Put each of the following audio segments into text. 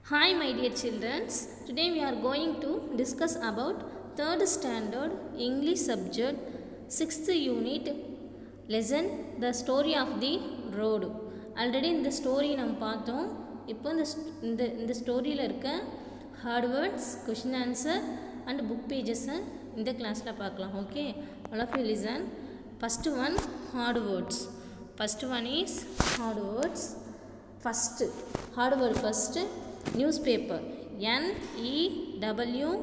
Hi my dear children. Today we are going to discuss about third standard English subject 6th unit lesson the story of the road. Already இந்த story நம்ம பார்த்தோம் இப்போ இந்த st- இந்த இந்த ஸ்டோரியில் இருக்க hard words question answer and book பேஜஸை இந்த கிளாஸில் பார்க்கலாம் okay all of you listen first one hard words first one is hard words first hard word first newspaper N E W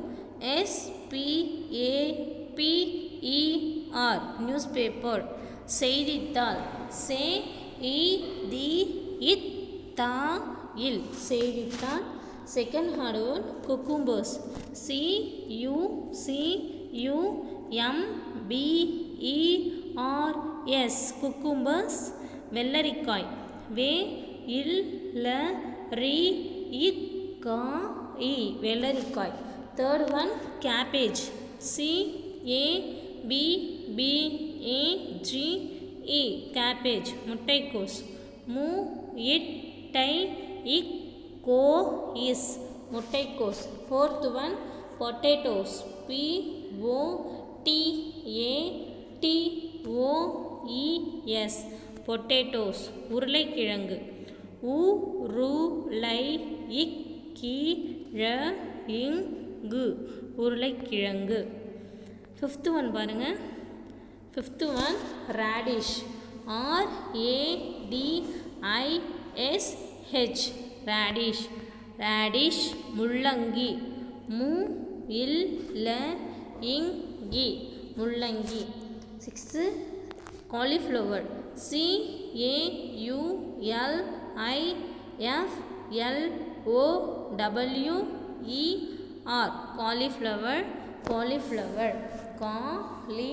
S P A P E R newspaper செய்தித்தாள் சே இ தி இத் தா இல் செய்தித்தாள் second hard word cucumbers C U C U M B E R S cucumbers வெள்ளரிக்காய் வே இல் ல ரி இக் கா இ வெள்ளரிக்காய் third one cabbage C A B B A G E cabbage முட்டைக்கோஸ் மு இட் டை இக் கோ இஸ் முட்டைக்கோஸ் fourth one potatoes P O T A T O E S potatoes உருளைக்கிழங்கு உ ரு லை இக் கி ழ இங்கு உருளைக்கிழங்கு ஃபிஃப்த்து ஒன் பாருங்கள் fifth one radish R A D I S H radish radish முள்ளங்கி மு இல் ல இங்கி முள்ளங்கி sixth cauliflower C A U L I F L O W E R cauliflower cauliflower காலி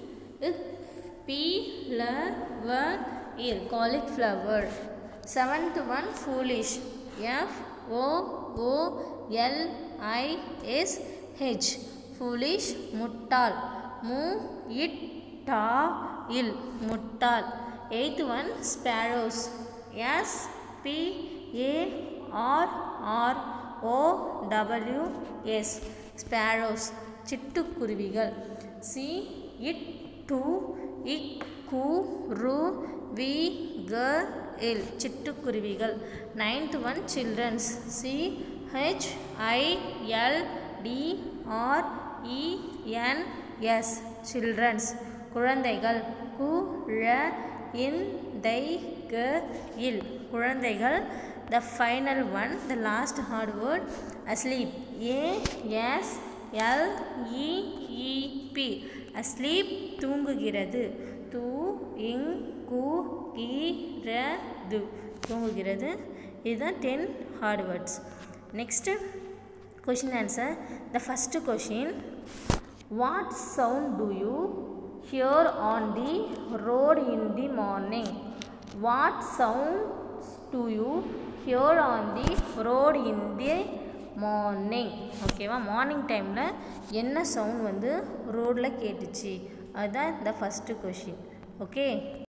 பி ல வ இல் cauliflower seventh one foolish F O O L I S H foolish முட்டாள் மு இட் டா இல் முட்டாள் eighth one sparrows S P A R R O W S sparrows சிட்டுக்குருவிகள் சி இட் டு இக் கு ரு வி க எல் சிட்டுக்குருவிகள் ninth one childrens C H I L D R E N S childrens குழந்தைகள் கு ழ இன் தை க இல் குழந்தைகள் the final one the last hard word asleep A S L E E P asleep தூங்குகிறது தூ இங் கு கி ர து தூங்குகிறது இதுதான் ten hard words next question answer the first question what sound do you hear on the road in the morning what sounds do you hear on the road in the morning ஓகேவா morning டைமில் என்ன sound வந்து ரோடில் கேட்டுச்சு அதுதான் இந்த first question okay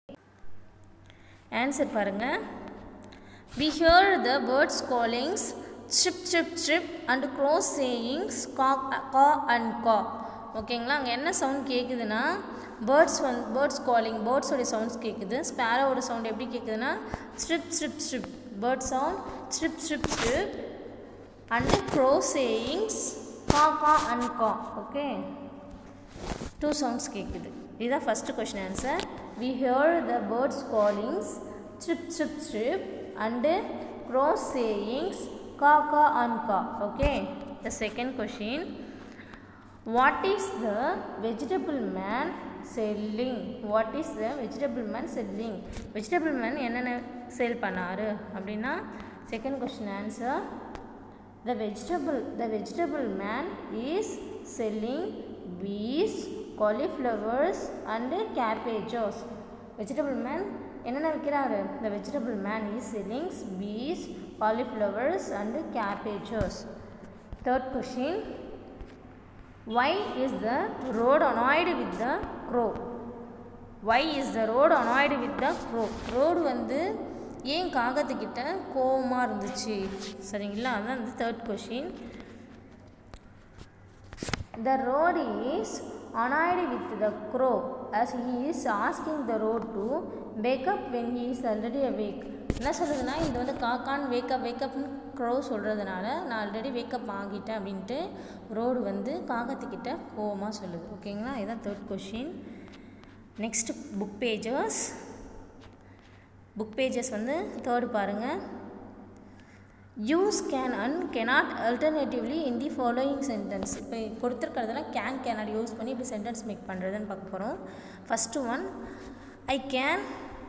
answer பாருங்கள் We hear the birds callings chip chip chip and crows sayings caw caw and caw ஓகேங்களா அங்கே என்ன சவுண்ட் கேட்குதுன்னா பேர்ட்ஸ் வந்து பேர்ட்ஸ் காலிங் பேர்ட்ஸோடைய சவுண்ட்ஸ் கேட்குது ஸ்பேரோட சவுண்ட் எப்படி கேட்குதுன்னா ஸ்ட்ரிப் ஸ்ட்ரிப் ஸ்ட்ரிப் பேர்ட் சவுண்ட் ஸ்ட்ரிப் ஸ்ட்ரிப் ஸ்ட்ரிப் and crow sayings caw caw and caw okay two sounds கேட்குது இதுதான் first question answer we hear the birds callings ட்ரிப் ட்ரிப் ட்ரிப் and crow sayings caw caw and caw okay the second question what is the vegetable man selling what is the vegetable man selling vegetable man என்னென்ன sale பண்ணார் அப்படின்னா second question answer The vegetable the vegetable man is selling bees, cauliflowers and cabbages. Vegetable man என்னென்ன விற்கிறாரு The vegetable man is selling bees, cauliflowers and cabbages. Third question. Why is the road annoyed with the crow? Why is the road annoyed with the crow? Road வந்து ஏன் காகத்துக்கிட்ட கோவமாக இருந்துச்சு சரிங்களா அதான் வந்து third question The road is annoyed with the crow as he is asking the road to wake up when he is already awake. என்ன சொல்லுதுன்னா இது வந்து காக்கான் வேக்கப் வேக்கப்னு க்ரோ சொல்கிறதுனால நான் ஆல்ரெடி வேக்கப் ஆகிட்டேன் அப்படின்ட்டு ரோடு வந்து காகத்துக்கிட்ட கோவமாக சொல்லுது ஓகேங்களா இதுதான் third question next book pages book pages வந்து தேர்டு பாருங்கள் use can and cannot alternatively in the following sentence இப்போ கொடுத்துருக்கிறதெல்லாம் கேன் கேனாட் யூஸ் பண்ணி இப்படி சென்டென்ஸ் மேக் பண்ணுறதுன்னு பார்க்க போகிறோம் first one I can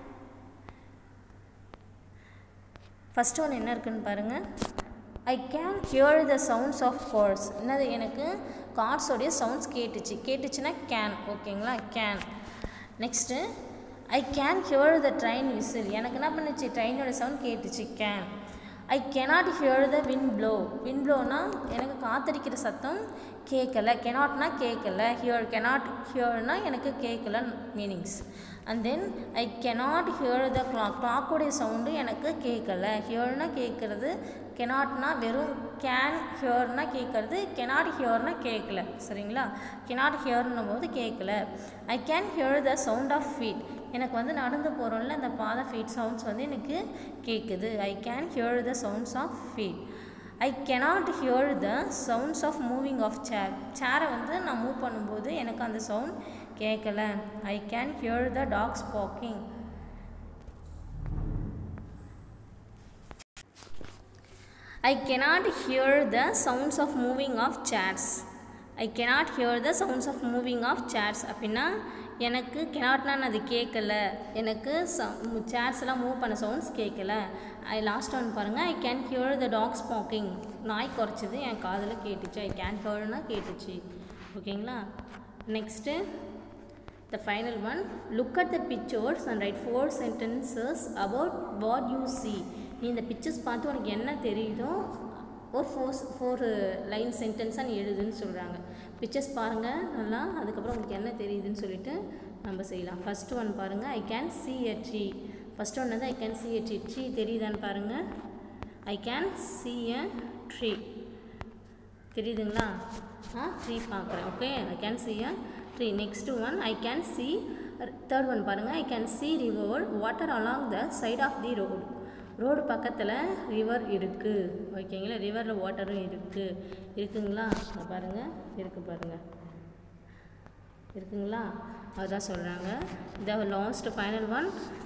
first one என்ன இருக்குன்னு பாருங்கள் I can hear the sounds of cars என்னது எனக்கு கார்ஸோடைய சவுண்ட்ஸ் கேட்டுச்சு கேட்டுச்சுன்னா கேன் ஓகேங்களா can next I can hear the train whistle எனக்கு என்ன பண்ணுச்சு ட்ரெயினோட சவுண்ட் கேட்டுச்சு can I cannot hear the wind blow wind ப்ளோனா எனக்கு காத்தடிக்கிற சத்தம் கேட்கல கெனாட்னா கேட்கல ஹியர் கெனாட் ஹியர்னா எனக்கு கேட்கல meanings and then I cannot hear the clock கிளாக்குடைய சவுண்டு எனக்கு கேட்கல ஹியர்னா கேட்குறது கெனாட்னா வெறும் கேன் ஹியர்னா கேட்குறது கெனாட் ஹியர்னா கேட்கல சரிங்களா கெனாட் ஹியர்னும் போது கேட்கல I can hear the sound of feet எனக்கு வந்து நடந்து போகிறோம்ல அந்த பாத ஃபீட் சவுண்ட்ஸ் வந்து எனக்கு கேட்குது I can hear the sounds of feet I cannot hear the sounds of moving of chair சேரை வந்து நான் மூவ் பண்ணும்போது எனக்கு அந்த சவுண்ட் கேட்கல I can hear the dogs barking I cannot hear the sounds of moving of chairs I cannot hear the sounds of moving of chairs அப்படின்னா எனக்கு கெனாட்னா அது கேட்கல எனக்கு சேர்ஸ்லாம் மூவ் பண்ண சவுண்ட்ஸ் கேட்கல ஐ லாஸ்ட் ஒன் பாருங்கள் I can hear the dogs barking நாய் குறைச்சது என் காதில் கேட்டுச்சு ஐ கேன் ஹியர்னா கேட்டுச்சு ஓகேங்களா next the final one look at the pictures and write four sentences about what you see நீ இந்த பிக்சர்ஸ் பார்த்து உனக்கு என்ன தெரியுதோ ஒரு ஃபோர் ஃபோர் லைன் சென்டென்ஸாக நீ எழுதுன்னு சொல்கிறாங்க பிக்சர்ஸ் பாருங்கள் நல்லா அதுக்கப்புறம் உங்களுக்கு என்ன தெரியுதுன்னு சொல்லிட்டு நம்ம செய்யலாம் ஃபஸ்ட்டு ஒன் பாருங்கள் I can see a tree first one வந்து I can see a tree tree தெரியுதான்னு பாருங்கள் I can see a tree தெரியுதுங்களா ஆ ட்ரீ பார்க்குறேன் okay I can see a tree next one I can see third one பாருங்கள் I can see river water along the side of the road road பக்கத்தில் river இருக்குது ஓகேங்களா ரிவரில் வாட்டரும் இருக்குது இருக்குங்களா பாருங்கள் இருக்குது பாருங்கள் இருக்குங்களா அதுதான் சொல்கிறாங்க the last final one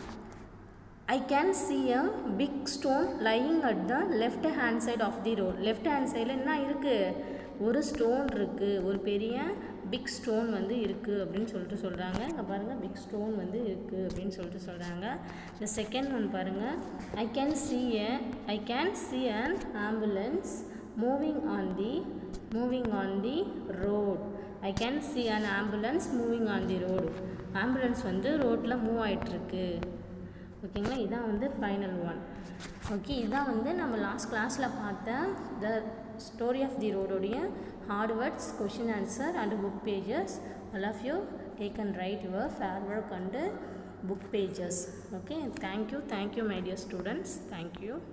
I can see a big stone lying at the left hand side of the road left hand சைடில் என்ன இருக்குது ஒரு ஸ்டோன் இருக்குது ஒரு பெரிய பிக் ஸ்டோன் வந்து இருக்குது அப்படின்னு சொல்லிட்டு சொல்கிறாங்க இங்கே பாருங்கள் பிக் ஸ்டோன் வந்து இருக்குது அப்படின்னு சொல்லிட்டு சொல்கிறாங்க இந்த செகண்ட் ஒன் பாருங்கள் I can see a I can see an ambulance moving on the moving on the road I can see an ambulance moving on the road ambulance வந்து ரோட்டில் மூவ் ஆகிட்டுருக்கு ஓகேங்களா இதான் வந்து ஃபைனல் ஒன் ஓகே இதான் வந்து நம்ம லாஸ்ட் கிளாஸில் பார்த்த த ஸ்டோரி ஆஃப் தி ரோடோடைய hard words question answer and book pages all of you take and write your fair work and book pages okay thank you thank you my dear students thank you